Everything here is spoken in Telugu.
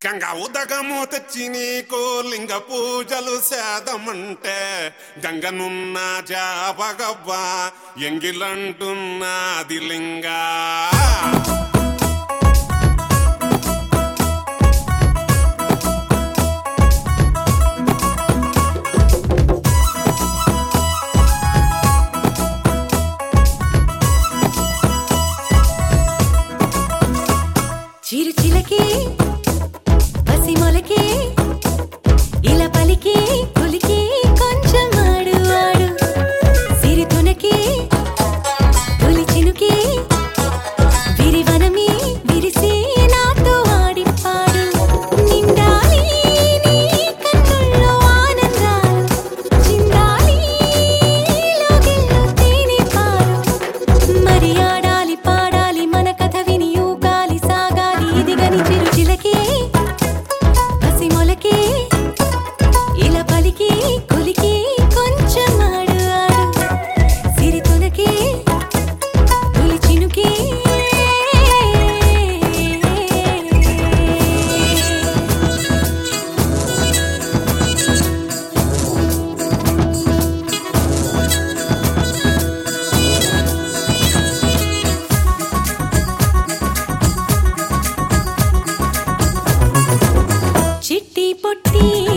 గంగా ఉదగము తెచ్చి నీకు లింగ పూజలు సేదమంటే గంగనున్న జాబగవ్వ ఎంగిలంటున్నది లింగా చిరు చిలకి పసి మొలకి ఇలా పలికి పులికి కొంచెం ఆడు ఆడు సిరి తునకి పులి చినుకి విరివనమి విరిసి నాతో ఆడి పాడు నిండాలి నీ కన్నుల్లో ఆనందాలు చిందాలి లోగిల్లో తేనె పాలు మరి ఆడాలి పాడాలి మన కథ విని ఊగాలి సాగాలి ఇది గని చిరు చిలకి పసి మొలకి ఇలా పలికి కొలికి కొంచెం ఆడు ఆడు సిరి తునకి పులి చినుకి చిట్టి పొట్టి